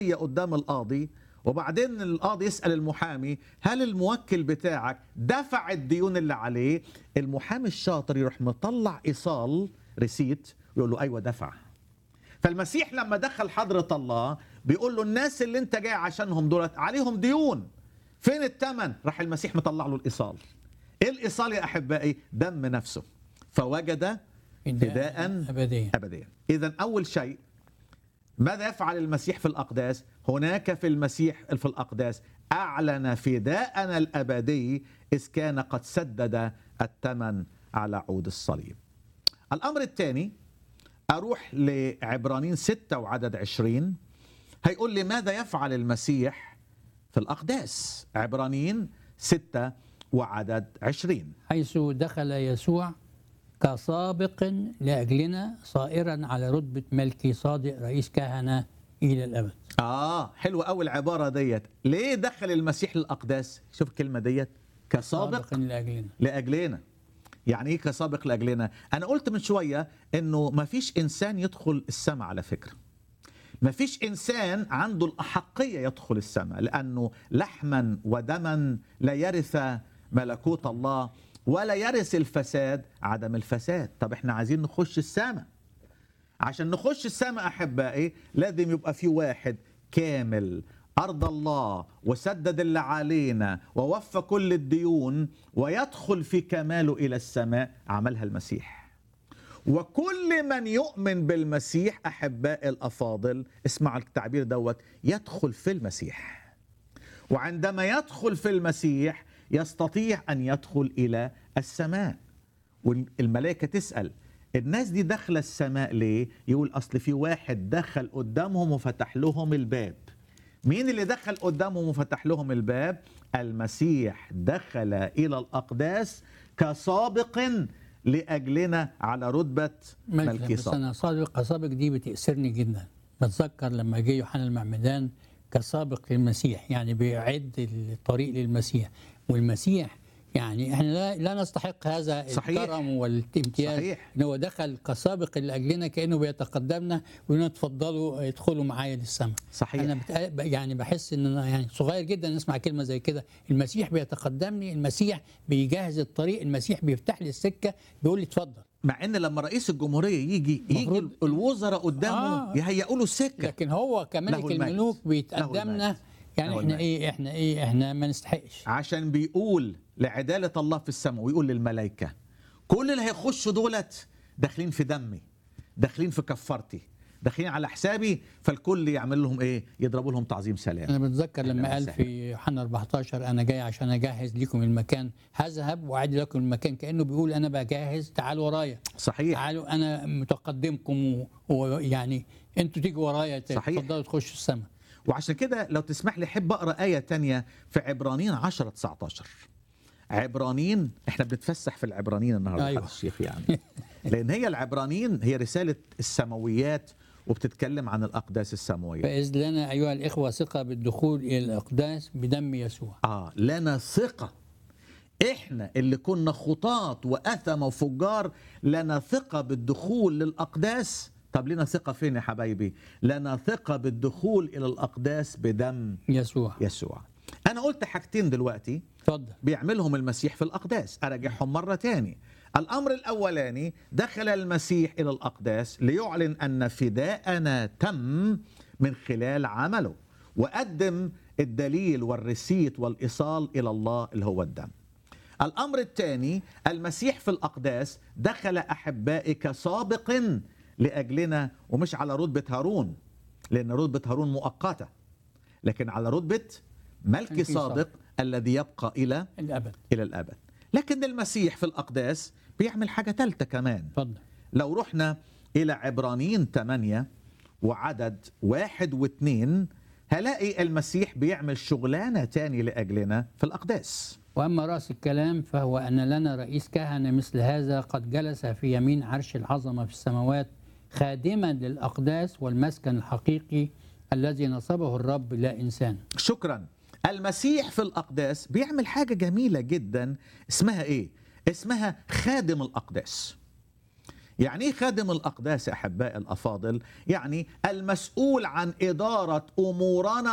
قدام القاضي وبعدين القاضي يسأل المحامي هل الموكل بتاعك دفع الديون اللي عليه المحامي الشاطر يروح مطلع إيصال ريسيت ويقول له أيوة دفع فالمسيح لما دخل حضرة الله بيقول له الناس اللي انت جاي عشانهم دولت عليهم ديون فين الثمن راح المسيح مطلع له الإيصال ايه الإيصال يا أحبائي دم نفسه فوجد فداء أبديا أبديا إذا أول شيء ماذا يفعل المسيح في الأقداس هناك في المسيح في الأقداس أعلن فداءنا الأبدي إذ كان قد سدد الثمن على عود الصليب الأمر الثاني أروح لعبرانين ستة وعدد عشرين هيقول لي ماذا يفعل المسيح في الأقداس عبرانين ستة وعدد عشرين حيث دخل يسوع كسابق لأجلنا صائرا على رتبة ملكي صادق رئيس كهنة إلى الأبد آه حلوة أول العبارة ديت ليه دخل المسيح للأقداس شوف الكلمة ديت كسابق سابق لأجلنا لاجلنا يعني ايه كسابق لاجلنا انا قلت من شويه انه ما فيش انسان يدخل السماء على فكره ما فيش انسان عنده الاحقيه يدخل السماء لانه لحما ودما لا يرث ملكوت الله ولا يرث الفساد عدم الفساد طب احنا عايزين نخش السماء عشان نخش السماء احبائي لازم يبقى في واحد كامل ارض الله وسدد اللي علينا ووفى كل الديون ويدخل في كماله الى السماء عملها المسيح وكل من يؤمن بالمسيح احبائي الافاضل اسمع التعبير دوت يدخل في المسيح وعندما يدخل في المسيح يستطيع ان يدخل الى السماء والملائكه تسال الناس دي داخله السماء ليه يقول اصل في واحد دخل قدامهم وفتح لهم الباب مين اللي دخل قدامهم وفتح لهم الباب المسيح دخل الى الاقداس كسابق لاجلنا على رتبه ملكي بس صادق أنا صادق سابق دي بتأثرني جدا بتذكر لما جه يوحنا المعمدان كسابق للمسيح يعني بيعد الطريق للمسيح والمسيح يعني احنا لا, لا نستحق هذا صحيح. الكرم والامتياز صحيح. ان هو دخل كسابق لاجلنا كانه بيتقدمنا ويقول لنا اتفضلوا ادخلوا معايا للسماء صحيح. انا بتق... يعني بحس ان انا يعني صغير جدا نسمع كلمه زي كده المسيح بيتقدمني المسيح بيجهز الطريق المسيح بيفتح لي السكه بيقول لي اتفضل مع ان لما رئيس الجمهوريه يجي يجي المفروض- الوزراء قدامه آه. يهيئوا له السكه لكن هو كملك له المجد. الملوك له بيتقدمنا المجد. يعني له احنا المجد. ايه احنا ايه احنا ما نستحقش عشان بيقول لعدالة الله في السماء ويقول للملائكة كل اللي هيخشوا دولت داخلين في دمي داخلين في كفارتي داخلين على حسابي فالكل يعمل لهم ايه يضربوا لهم تعظيم سلام انا بتذكر لما أهلاً قال وسهلاً. في يوحنا 14 انا جاي عشان اجهز لكم المكان هذهب واعد لكم المكان كانه بيقول انا بجهز تعالوا ورايا صحيح تعالوا انا متقدمكم و- ويعني انتوا تيجوا ورايا صحيح. تفضلوا تخشوا السماء وعشان كده لو تسمح لي احب اقرا ايه تانية في عبرانيين 10 19 عبرانيين احنا بنتفسح في العبرانيين النهارده أيوة. أيوة. الشيخ يعني لان هي العبرانيين هي رساله السماويات وبتتكلم عن الاقداس السماويه فاذ لنا ايها الاخوه ثقه بالدخول الى الاقداس بدم يسوع اه لنا ثقه احنا اللي كنا خطاة واثم وفجار لنا ثقه بالدخول للاقداس طب لنا ثقه فين يا حبايبي لنا ثقه بالدخول الى الاقداس بدم يسوع يسوع انا قلت حاجتين دلوقتي اتفضل بيعملهم المسيح في الأقداس أرجعهم مرة تاني الأمر الأولاني دخل المسيح إلى الأقداس ليعلن أن فداءنا تم من خلال عمله وقدم الدليل والرسيت والإيصال إلى الله اللي هو الدم الأمر الثاني المسيح في الأقداس دخل أحبائي كسابق لأجلنا ومش على رتبة هارون لأن رتبة هارون مؤقتة لكن على رتبة ملك ملكي صادق صادق. الذي يبقى إلى الابد إلى الأبد لكن المسيح في الأقداس بيعمل حاجة ثالثة كمان اتفضل لو رحنا إلى عبرانيين 8 وعدد واحد واثنين هلاقي المسيح بيعمل شغلانة تاني لأجلنا في الأقداس واما راس الكلام فهو ان لنا رئيس كهنه مثل هذا قد جلس في يمين عرش العظمه في السماوات خادما للاقداس والمسكن الحقيقي الذي نصبه الرب لا انسان شكرا المسيح في الأقداس بيعمل حاجة جميلة جدا اسمها إيه؟ اسمها خادم الأقداس يعني ايه خادم الاقداس احبائي الافاضل يعني المسؤول عن اداره امورنا